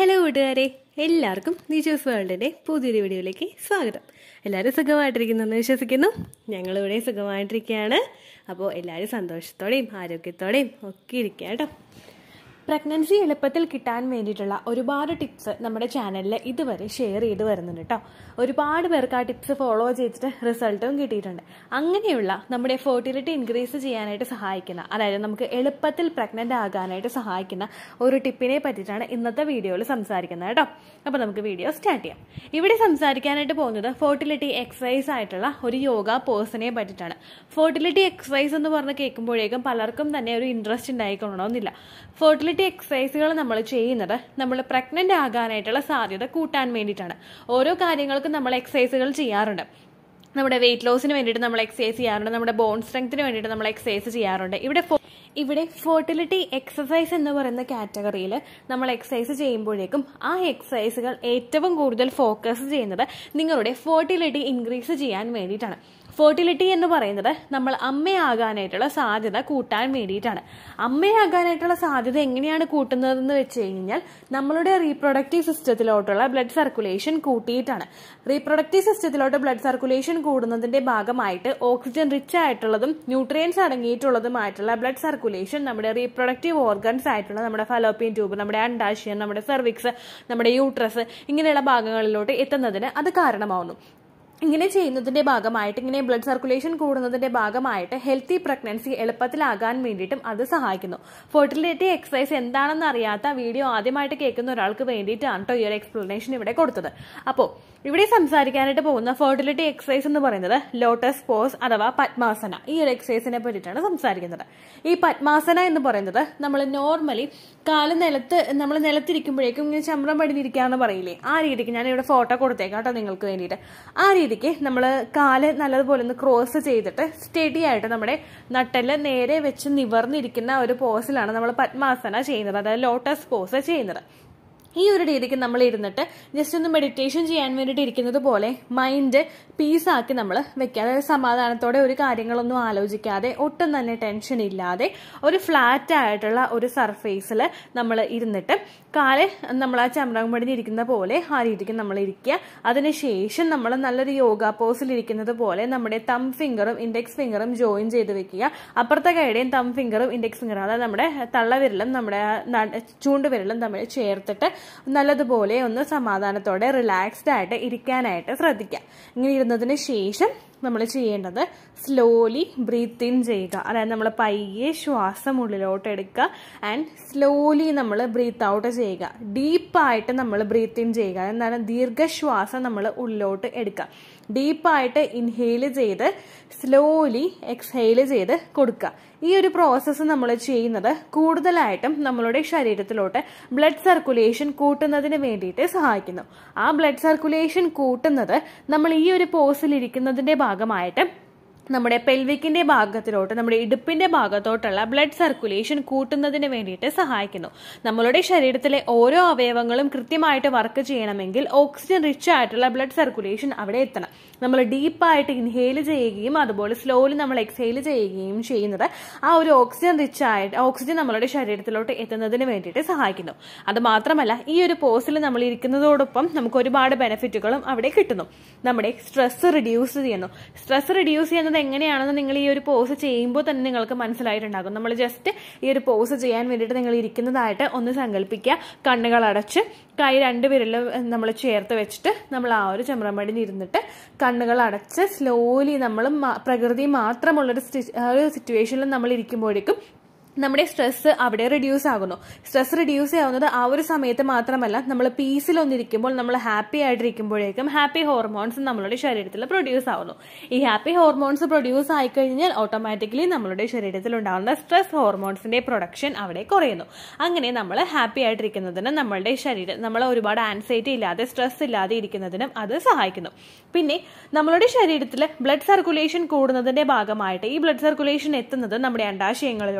hello കൂട്ടുകാരെ എല്ലാവർക്കും നിജോസ് വേൾഡിൻ്റെ പുതിയൊരു വീഡിയോയിലേക്ക് സ്വാഗതം എല്ലാവരും സുഖമായിട്ടിരിക്കുന്നെന്ന് വിശ്വസിക്കുന്നു ഞങ്ങളിവിടെ സുഖമായിട്ടിരിക്കുകയാണ് അപ്പോൾ എല്ലാവരും സന്തോഷത്തോടെയും ആരോഗ്യത്തോടെയും ഒക്കെ ഇരിക്കുക കേട്ടോ പ്രഗ്നൻസി എളുപ്പത്തിൽ കിട്ടാൻ വേണ്ടിയിട്ടുള്ള ഒരുപാട് ടിപ്സ് നമ്മുടെ ചാനലിൽ ഇതുവരെ ഷെയർ ചെയ്ത് വരുന്നുണ്ട് കേട്ടോ ഒരുപാട് പേർക്ക് ആ ടിപ്സ് ഫോളോ ചെയ്തിട്ട് റിസൾട്ടും കിട്ടിയിട്ടുണ്ട് അങ്ങനെയുള്ള നമ്മുടെ ഫെർട്ടിലിറ്റി ഇൻക്രീസ് ചെയ്യാനായിട്ട് സഹായിക്കുന്ന അതായത് നമുക്ക് എളുപ്പത്തിൽ പ്രഗ്നൻ്റ് ആകാനായിട്ട് സഹായിക്കുന്ന ഒരു ടിപ്പിനെ പറ്റിയിട്ടാണ് ഇന്നത്തെ വീഡിയോയിൽ സംസാരിക്കുന്നത് കേട്ടോ അപ്പോൾ നമുക്ക് വീഡിയോ സ്റ്റാർട്ട് ചെയ്യാം ഇവിടെ സംസാരിക്കാനായിട്ട് പോകുന്നത് ഫെർട്ടിലിറ്റി എക്സസൈസ് ആയിട്ടുള്ള ഒരു യോഗ പേഴ്സണെ പറ്റിയിട്ടാണ് ഫെർട്ടിലിറ്റി എക്സസൈസ് എന്ന് പറഞ്ഞ് കേൾക്കുമ്പോഴേക്കും പലർക്കും തന്നെ ഒരു ഇൻട്രസ്റ്റ് ഉണ്ടായിക്കൊള്ളണമെന്നില്ല ഫെർട്ടിലിറ്റി എക്സസൈസുകൾ നമ്മൾ ചെയ്യുന്നത് നമ്മൾ പ്രഗ്നൻ്റ് ആകാനായിട്ടുള്ള സാധ്യത കൂട്ടാൻ വേണ്ടിയിട്ടാണ് ഓരോ കാര്യങ്ങൾക്കും നമ്മൾ എക്സസൈസുകൾ ചെയ്യാറുണ്ട് നമ്മുടെ വെയിറ്റ് ലോസിന് വേണ്ടിയിട്ട് നമ്മൾ എക്സസൈസ് ചെയ്യാറുണ്ട് നമ്മുടെ ബോൺ സ്ട്രെങ്ത്തിന് വേണ്ടിയിട്ട് നമ്മൾ എക്സസൈസ് ചെയ്യാറുണ്ട് ഇവിടെ ഇവിടെ ഫെർട്ടിലിറ്റി എക്സസൈസ് എന്ന് പറയുന്ന കാറ്റഗറിയിൽ നമ്മൾ എക്സസൈസ് ചെയ്യുമ്പോഴേക്കും ആ എക്സസൈസുകൾ ഏറ്റവും കൂടുതൽ ഫോക്കസ് ചെയ്യുന്നത് നിങ്ങളുടെ ഫെർട്ടിലിറ്റി ഇൻക്രീസ് ചെയ്യാൻ വേണ്ടിയിട്ടാണ് ഫെർട്ടിലിറ്റി എന്ന് പറയുന്നത് നമ്മൾ അമ്മയാകാനായിട്ടുള്ള സാധ്യത കൂട്ടാൻ വേണ്ടിയിട്ടാണ് അമ്മയാകാനായിട്ടുള്ള സാധ്യത എങ്ങനെയാണ് കൂട്ടുന്നതെന്ന് വെച്ച് കഴിഞ്ഞാൽ നമ്മളുടെ റീപ്രൊഡക്റ്റീവ് സിസ്റ്റത്തിലോട്ടുള്ള ബ്ലഡ് സർക്കുലേഷൻ കൂട്ടിയിട്ടാണ് റീപ്രൊഡക്റ്റീവ് സിസ്റ്റത്തിലോട്ട് ബ്ലഡ് സർക്കുലേഷൻ കൂടുന്നതിന്റെ ഭാഗമായിട്ട് ഓക്സിജൻ റിച്ച് ആയിട്ടുള്ളതും ന്യൂട്രിയൻസ് അടങ്ങിയിട്ടുള്ളതുമായിട്ടുള്ള ബ്ലഡ് സർക്കുലേഷൻ നമ്മുടെ റീപ്രൊഡക്റ്റീവ് ഓർഗൻസ് ആയിട്ടുള്ള നമ്മുടെ ഫലോപ്പിയൻ ട്യൂബ് നമ്മുടെ അണ്ടാശയം നമ്മുടെ സെർവിക്സ് നമ്മുടെ യൂട്രസ് ഇങ്ങനെയുള്ള ഭാഗങ്ങളിലോട്ട് എത്തുന്നതിന് അത് കാരണമാവുന്നു ഇങ്ങനെ ചെയ്യുന്നതിന്റെ ഭാഗമായിട്ട് ഇങ്ങനെ ബ്ലഡ് സർക്കുലേഷൻ കൂടുന്നതിന്റെ ഭാഗമായിട്ട് ഹെൽത്തി പ്രഗ്നൻസി എളുപ്പത്തിലാകാൻ വേണ്ടിയിട്ടും അത് സഹായിക്കുന്നു ഫെർട്ടിലിറ്റി എക്സസൈസ് എന്താണെന്ന് അറിയാത്ത വീഡിയോ ആദ്യമായിട്ട് കേൾക്കുന്ന ഒരാൾക്ക് വേണ്ടിയിട്ടാണ് കേട്ടോ ഈ ഒരു എക്സ്പ്ലനേഷൻ ഇവിടെ കൊടുത്തത് അപ്പോൾ ഇവിടെ സംസാരിക്കാനായിട്ട് പോകുന്ന ഫെർട്ടിലിറ്റി എക്സസൈസ് എന്ന് പറയുന്നത് ലോട്ടസ് പോസ് അഥവാ പത്മാസന ഈ ഒരു എക്സസൈസിനെ പറ്റിയിട്ടാണ് സംസാരിക്കുന്നത് ഈ പത്മാസന എന്ന് പറയുന്നത് നമ്മൾ നോർമലി കാല് നിലത്ത് നമ്മൾ നിലത്തിരിക്കുമ്പോഴേക്കും ഇങ്ങനെ ചമ്രം പടിഞ്ഞിരിക്കാന്ന് പറയില്ലേ ആ രീതിക്ക് ഞാൻ ഇവിടെ ഫോട്ടോ കൊടുത്തേക്കാം കേട്ടോ നിങ്ങൾക്ക് വേണ്ടിയിട്ട് ആ രീതിക്ക് നമ്മൾ കാല് നല്ലതുപോലെ ഒന്ന് ക്രോസ് ചെയ്തിട്ട് സ്റ്റഡി ആയിട്ട് നമ്മുടെ നട്ടല് നേരെ വെച്ച് നിവർന്നിരിക്കുന്ന ഒരു പോസിലാണ് നമ്മൾ പത്മാസന ചെയ്യുന്നത് അതായത് ലോട്ടസ് പോസ് ചെയ്യുന്നത് ഈ ഒരു രീതിക്ക് നമ്മൾ ഇരുന്നിട്ട് ജസ്റ്റ് ഒന്ന് മെഡിറ്റേഷൻ ചെയ്യാൻ വേണ്ടിയിട്ട് ഇരിക്കുന്നത് പോലെ മൈൻഡ് പീസാക്കി നമ്മൾ വെക്കുക അതായത് സമാധാനത്തോടെ ഒരു കാര്യങ്ങളൊന്നും ആലോചിക്കാതെ ഒട്ടും തന്നെ ടെൻഷൻ ഇല്ലാതെ ഒരു ഫ്ലാറ്റ് ആയിട്ടുള്ള ഒരു സർഫേസിൽ നമ്മൾ ഇരുന്നിട്ട് കാല് നമ്മൾ ആ ചമ്രം പടിഞ്ഞിരിക്കുന്ന പോലെ ആ രീതിക്ക് നമ്മൾ ഇരിക്കുക അതിനുശേഷം നമ്മൾ നല്ലൊരു യോഗ പോസിൽ ഇരിക്കുന്നത് പോലെ നമ്മുടെ തം ഫിംഗറും ഇൻഡെക്സ് ഫിംഗറും ജോയിൻ ചെയ്ത് വെക്കുക അപ്പുറത്തെ കൈയുടെയും തം ഫിംഗറും ഇൻഡെക്സ് ഫിംഗറും അതായത് നമ്മുടെ തള്ളവിരലും നമ്മുടെ ചൂണ്ടുവിരലും തമ്മിൽ ചേർത്തിട്ട് നല്ലതുപോലെ ഒന്ന് സമാധാനത്തോടെ റിലാക്സ്ഡ് ആയിട്ട് ഇരിക്കാനായിട്ട് ശ്രദ്ധിക്കുക ഇങ്ങനെ ഇരുന്നതിന് ശേഷം നമ്മൾ ചെയ്യേണ്ടത് സ്ലോലി ബ്രീത്ത് ഇൻ ചെയ്യുക അതായത് നമ്മൾ പയ്യെ ശ്വാസം ഉള്ളിലോട്ട് എടുക്കുക ആൻഡ് സ്ലോലി നമ്മൾ ബ്രീത്ത് ഔട്ട് ചെയ്യുക ഡീപ്പായിട്ട് നമ്മൾ ബ്രീത്ത് ഇൻ ചെയ്യുക എന്താണ് ദീർഘശ്വാസം നമ്മൾ ഉള്ളിലോട്ട് എടുക്കുക ഡീപ്പായിട്ട് ഇൻഹെയിൽ ചെയ്ത് സ്ലോലി എക്സ്ഹെയിൽ ചെയ്ത് കൊടുക്കുക ഈ ഒരു പ്രോസസ്സ് നമ്മൾ ചെയ്യുന്നത് കൂടുതലായിട്ടും നമ്മളുടെ ശരീരത്തിലോട്ട് ബ്ലഡ് സർക്കുലേഷൻ കൂട്ടുന്നതിന് വേണ്ടിയിട്ട് സഹായിക്കുന്നു ആ ബ്ലഡ് സർക്കുലേഷൻ കൂട്ടുന്നത് നമ്മൾ ഈ ഒരു പോസിൽ ഇരിക്കുന്നതിന്റെ ഭാഗമായിട്ട് നമ്മുടെ പെൽവിക്കിന്റെ ഭാഗത്തിലോട്ട് നമ്മുടെ ഇടുപ്പിന്റെ ഭാഗത്തോട്ടുള്ള ബ്ലഡ് സർക്കുലേഷൻ കൂട്ടുന്നതിന് വേണ്ടിയിട്ട് സഹായിക്കുന്നു നമ്മളുടെ ശരീരത്തിലെ ഓരോ അവയവങ്ങളും കൃത്യമായിട്ട് വർക്ക് ചെയ്യണമെങ്കിൽ ഓക്സിജൻ റിച്ച് ആയിട്ടുള്ള ബ്ലഡ് സർക്കുലേഷൻ അവിടെ എത്തണം നമ്മൾ ഡീപ്പായിട്ട് ഇൻഹെയിൽ ചെയ്യുകയും അതുപോലെ സ്ലോലി നമ്മൾ എക്സെയിൽ ചെയ്യുകയും ചെയ്യുന്നത് ആ ഒരു ഓക്സിജൻ റിച്ച് ആയിട്ട് ഓക്സിജൻ നമ്മളുടെ ശരീരത്തിലോട്ട് എത്തുന്നതിന് വേണ്ടിയിട്ട് സഹായിക്കുന്നു അത് മാത്രമല്ല ഈ ഒരു പോസിൽ നമ്മൾ ഇരിക്കുന്നതോടൊപ്പം നമുക്ക് ഒരുപാട് ബെനിഫിറ്റുകളും അവിടെ കിട്ടുന്നു നമ്മുടെ സ്ട്രെസ് റിഡ്യൂസ് ചെയ്യുന്നു സ്ട്രെസ് റിഡ്യൂസ് ചെയ്യുന്നത് എങ്ങനെയാണെന്ന് നിങ്ങൾ ഈ ഒരു പോസ് ചെയ്യുമ്പോൾ തന്നെ നിങ്ങൾക്ക് മനസ്സിലായിട്ടുണ്ടാകും നമ്മൾ ജസ്റ്റ് ഈ ഒരു പോസ് ചെയ്യാൻ വേണ്ടിയിട്ട് നിങ്ങൾ ഇരിക്കുന്നതായിട്ട് ഒന്ന് സങ്കല്പിക്കുക കണ്ണുകൾ അടച്ച് കൈ രണ്ട് വിരലും നമ്മൾ ചേർത്ത് വെച്ചിട്ട് നമ്മൾ ആ ഒരു ചമ്രമടിയിൽ ഇരുന്നിട്ട് കണ്ണുകൾ അടച്ച് സ്ലോലി നമ്മൾ പ്രകൃതി മാത്രമുള്ളൊരു ഒരു സിറ്റുവേഷനിൽ നമ്മൾ ഇരിക്കുമ്പോഴേക്കും നമ്മുടെ സ്ട്രെസ് അവിടെ റിഡ്യൂസ് ആകുന്നു സ്ട്രെസ് റിഡ്യൂസ് ആവുന്നത് ആ ഒരു സമയത്ത് മാത്രമല്ല നമ്മൾ പീസിലൊന്നിരിക്കുമ്പോൾ നമ്മൾ ഹാപ്പി ആയിട്ടിരിക്കുമ്പോഴേക്കും ഹാപ്പി ഹോർമോൺസ് നമ്മളുടെ ശരീരത്തിൽ പ്രൊഡ്യൂസ് ആവുന്നു ഈ ഹാപ്പി ഹോർമോൺസ് പ്രൊഡ്യൂസ് ആയി കഴിഞ്ഞാൽ ഓട്ടോമാറ്റിക്കലി നമ്മളുടെ ശരീരത്തിൽ ഉണ്ടാകുന്ന സ്ട്രെസ് ഹോർമോൺസിന്റെ പ്രൊഡക്ഷൻ അവിടെ കുറയുന്നു അങ്ങനെ നമ്മൾ ഹാപ്പി ആയിട്ടിരിക്കുന്നതിന് നമ്മളുടെ ശരീരം നമ്മൾ ഒരുപാട് ആൻസൈറ്റി ഇല്ലാതെ സ്ട്രെസ് ഇല്ലാതെ ഇരിക്കുന്നതിനും അത് സഹായിക്കുന്നു പിന്നെ നമ്മളുടെ ശരീരത്തിൽ ബ്ലഡ് സർക്കുലേഷൻ കൂടുന്നതിന്റെ ഭാഗമായിട്ട് ഈ ബ്ലഡ് സർക്കുലേഷൻ എത്തുന്നത് നമ്മുടെ അണ്ടാശയങ്ങളിലോട്ട് നമ്മുടെ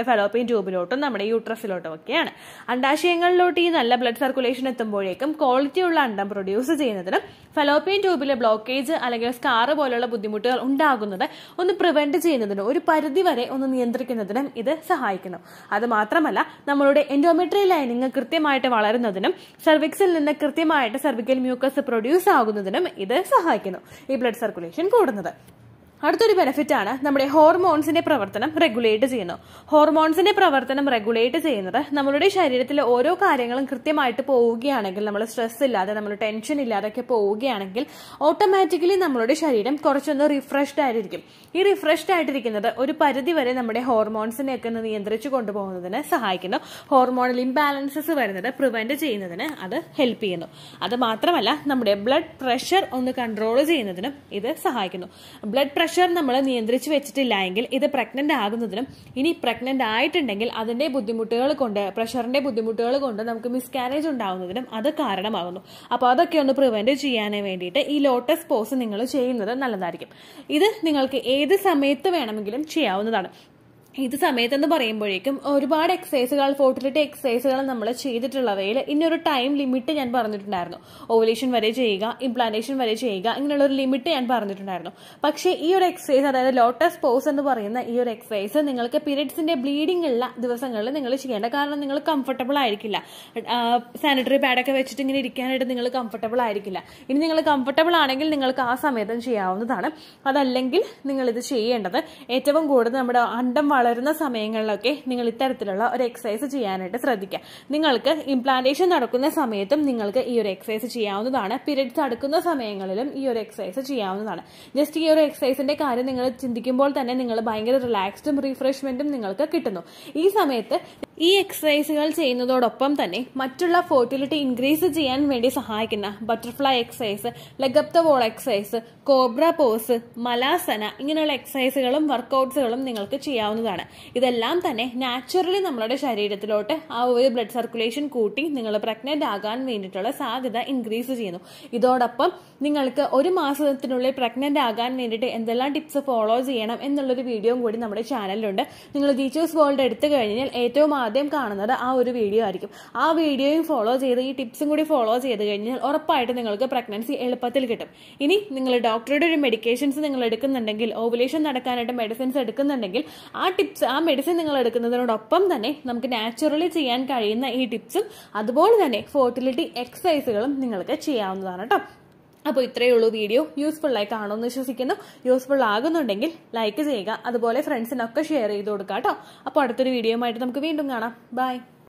ഫലോപ്പിയൻ ട്യൂബിലോട്ടും നമ്മുടെ യൂട്രസിലോട്ടും ഒക്കെയാണ് അണ്ടാശയങ്ങളിലോട്ട് ഈ നല്ല ബ്ലഡ് സർക്കുലേഷൻ എത്തുമ്പോഴേക്കും ക്വാളിറ്റി ഉള്ള അണ്ടം പ്രൊഡ്യൂസ് ചെയ്യുന്നതിനും ഫലോപ്പിയൻ ട്യൂബിലെ ബ്ലോക്കേജ് അല്ലെങ്കിൽ സ്കാറ് പോലുള്ള ബുദ്ധിമുട്ടുകൾ ഉണ്ടാകുന്നത് ഒന്ന് പ്രിവെന്റ് ചെയ്യുന്നതിനും ഒരു പരിധി വരെ ഒന്ന് നിയന്ത്രിക്കുന്നതിനും ഇത് സഹായിക്കുന്നു അത് മാത്രമല്ല നമ്മളുടെ എൻഡോമെട്രി ലൈനിങ് കൃത്യമായിട്ട് വളരുന്നതിനും സെർവിക്സിൽ നിന്ന് കൃത്യമായിട്ട് സെർവിക്കൽ മ്യൂക്കസ് പ്രൊഡ്യൂസ് ആകുന്നതിനും ഇത് സഹായിക്കുന്നു ഈ ബ്ലഡ് സർക്കുലേഷൻ കൂടുന്നത് അടുത്തൊരു ബെനിഫിറ്റ് ആണ് നമ്മുടെ ഹോർമോൺസിന്റെ പ്രവർത്തനം റെഗുലേറ്റ് ചെയ്യുന്നു ഹോർമോൺസിന്റെ പ്രവർത്തനം റെഗുലേറ്റ് ചെയ്യുന്നത് നമ്മുടെ ശരീരത്തിലെ ഓരോ കാര്യങ്ങളും കൃത്യമായിട്ട് പോവുകയാണെങ്കിൽ നമ്മൾ സ്ട്രെസ് ഇല്ലാതെ നമ്മൾ ടെൻഷൻ ഇല്ലാതെ ഒക്കെ പോവുകയാണെങ്കിൽ ഓട്ടോമാറ്റിക്കലി നമ്മളുടെ ശരീരം കുറച്ചൊന്ന് റിഫ്രഷ്ഡ് ആയിരിക്കും ഈ റിഫ്രഷ്ഡ് ആയിട്ടിരിക്കുന്നത് ഒരു പരിധി വരെ നമ്മുടെ ഹോർമോൺസിനെ ഒക്കെ ഒന്ന് നിയന്ത്രിച്ചു കൊണ്ടുപോകുന്നതിന് സഹായിക്കുന്നു ഹോർമോണൽ ഇംബാലൻസസ് വരുന്നത് പ്രിവെന്റ് ചെയ്യുന്നതിന് അത് ഹെൽപ്പ് ചെയ്യുന്നു അത് മാത്രമല്ല നമ്മുടെ ബ്ലഡ് പ്രഷർ ഒന്ന് കൺട്രോൾ ചെയ്യുന്നതിനും ഇത് സഹായിക്കുന്നു ബ്ലഡ് പ്രഷർ നമ്മൾ നിയന്ത്രിച്ച് വെച്ചിട്ടില്ല എങ്കിൽ ഇത് പ്രഗ്നന്റ് ആകുന്നതിനും ഇനി പ്രഗ്നന്റ് ആയിട്ടുണ്ടെങ്കിൽ അതിന്റെ ബുദ്ധിമുട്ടുകൾ കൊണ്ട് പ്രഷറിന്റെ ബുദ്ധിമുട്ടുകൾ കൊണ്ട് നമുക്ക് മിസ്കാരേജ് ഉണ്ടാകുന്നതിനും അത് കാരണമാകുന്നു അപ്പോൾ അതൊക്കെ ഒന്ന് പ്രിവെന്റ് ചെയ്യാൻ വേണ്ടിയിട്ട് ഈ ലോട്ടസ് പോസ് നിങ്ങൾ ചെയ്യുന്നത് നല്ലതായിരിക്കും ഇത് നിങ്ങൾക്ക് ഏത് സമയത്ത് വേണമെങ്കിലും ചെയ്യാവുന്നതാണ് ഇത് സമയത്തെന്ന് പറയുമ്പോഴേക്കും ഒരുപാട് എക്സസൈസുകൾ ഫോർട്ടിലിറ്റി എക്സസൈസുകൾ നമ്മൾ ചെയ്തിട്ടുള്ളവയിൽ ഇന്നൊരു ടൈം ലിമിറ്റ് ഞാൻ പറഞ്ഞിട്ടുണ്ടായിരുന്നു ഓവുലേഷൻ വരെ ചെയ്യുക ഇംപ്ലാന്റേഷൻ വരെ ചെയ്യുക ഇങ്ങനെയുള്ള ഒരു ലിമിറ്റ് ഞാൻ പറഞ്ഞിട്ടുണ്ടായിരുന്നു പക്ഷേ ഈ ഒരു എക്സസൈസ് അതായത് ലോട്ടസ് പോസ് എന്ന് പറയുന്ന ഈ ഒരു എക്സസൈസ് നിങ്ങൾക്ക് പീരിയഡ്സിന്റെ ബ്ലീഡിംഗ് ഉള്ള ദിവസങ്ങളിൽ നിങ്ങൾ ചെയ്യേണ്ട കാരണം നിങ്ങൾ കംഫർട്ടബിൾ ആയിരിക്കില്ല സാനിറ്ററി പാഡൊക്കെ വെച്ചിട്ട് ഇങ്ങനെ ഇരിക്കാനായിട്ട് നിങ്ങൾ കംഫർട്ടബിൾ ആയിരിക്കില്ല ഇനി നിങ്ങൾ കംഫർട്ടബിൾ ആണെങ്കിൽ നിങ്ങൾക്ക് ആ സമയത്തും ചെയ്യാവുന്നതാണ് അതല്ലെങ്കിൽ നിങ്ങൾ ഇത് ചെയ്യേണ്ടത് ഏറ്റവും കൂടുതൽ നമ്മുടെ അണ്ടം വളരുന്ന സമയങ്ങളിലൊക്കെ നിങ്ങൾ ഇത്തരത്തിലുള്ള ഒരു എക്സസൈസ് ചെയ്യാനായിട്ട് ശ്രദ്ധിക്കുക നിങ്ങൾക്ക് ഇംപ്ലാന്റേഷൻ നടക്കുന്ന സമയത്തും നിങ്ങൾക്ക് ഈ ഒരു എക്സസൈസ് ചെയ്യാവുന്നതാണ് പീരിയഡ്സ് അടുക്കുന്ന സമയങ്ങളിലും ഈ ഒരു എക്സസൈസ് ചെയ്യാവുന്നതാണ് ജസ്റ്റ് ഈ ഒരു എക്സസൈസിന്റെ കാര്യം നിങ്ങൾ ചിന്തിക്കുമ്പോൾ തന്നെ നിങ്ങൾ ഭയങ്കര റിലാക്സ്ഡും റീഫ്രഷ്മെന്റും നിങ്ങൾക്ക് കിട്ടുന്നു ഈ സമയത്ത് ഈ എക്സസൈസുകൾ ചെയ്യുന്നതോടൊപ്പം തന്നെ മറ്റുള്ള ഫോർട്ടിലിറ്റി ഇൻക്രീസ് ചെയ്യാൻ വേണ്ടി സഹായിക്കുന്ന butterfly exercise leg up the wall exercise cobra pose malasana ഇങ്ങനെയുള്ള എക്സസൈസുകളും വർക്കൗട്ട്സുകളും നിങ്ങൾക്ക് ചെയ്യാവുന്നതാണ് ഇതെല്ലാം തന്നെ നാച്ചുറലി നമ്മുടെ ശരീരത്തിലോട്ട് ആ ഒരു ബ്ലഡ് സർക്കുലേഷൻ കൂട്ടി നിങ്ങൾ പ്രഗ്നന്റ് ആകാൻ വേണ്ടിയിട്ടുള്ള സാധ്യത ഇൻക്രീസ് ചെയ്യുന്നു ഇതോടൊപ്പം നിങ്ങൾക്ക് ഒരു മാസത്തിനുള്ളിൽ പ്രഗ്നന്റ് ആകാൻ വേണ്ടിയിട്ട് എന്തെല്ലാം ടിപ്സ് ഫോളോ ചെയ്യണം എന്നുള്ളൊരു വീഡിയോയും കൂടി നമ്മുടെ ചാനലിലുണ്ട് നിങ്ങൾ ടീച്ചേഴ്സ് വേൾഡ് എടുത്തു കഴിഞ്ഞാൽ ഏറ്റവും ആദ്യം കാണുന്നത് ആ ഒരു വീഡിയോ ആയിരിക്കും ആ വീഡിയോയും ഫോളോ ചെയ്ത് ഈ ടിപ്സും കൂടി ഫോളോ ചെയ്ത് കഴിഞ്ഞാൽ ഉറപ്പായിട്ട് നിങ്ങൾക്ക് പ്രഗ്നൻസി എളുപ്പത്തിൽ കിട്ടും ഇനി നിങ്ങൾ ഡോക്ടറുടെ ഒരു മെഡിക്കേഷൻസ് നിങ്ങൾ എടുക്കുന്നുണ്ടെങ്കിൽ ഓവുലേഷൻ നടക്കാനായിട്ട് മെഡിസിൻസ് എടുക്കുന്നുണ്ടെങ്കിൽ ആ ടിപ്സ് ആ മെഡിസിൻ നിങ്ങൾ എടുക്കുന്നതിനോടൊപ്പം തന്നെ നമുക്ക് നാച്ചുറലി ചെയ്യാൻ കഴിയുന്ന ഈ ടിപ്സും അതുപോലെ തന്നെ ഫോർട്ടിലിറ്റി എക്സസൈസുകളും നിങ്ങൾക്ക് ചെയ്യാവുന്നതാണ് കേട്ടോ അപ്പോൾ ഇത്രയേ ഉള്ളൂ വീഡിയോ യൂസ്ഫുൾ ആയി കാണുമെന്ന് വിശ്വസിക്കുന്നു യൂസ്ഫുൾ ആകുന്നുണ്ടെങ്കിൽ ലൈക്ക് ചെയ്യുക അതുപോലെ ഫ്രണ്ട്സിനൊക്കെ ഷെയർ ചെയ്ത് കൊടുക്കുക കേട്ടോ അപ്പോൾ അടുത്തൊരു വീഡിയോ ആയിട്ട് നമുക്ക് വീണ്ടും കാണാം ബൈ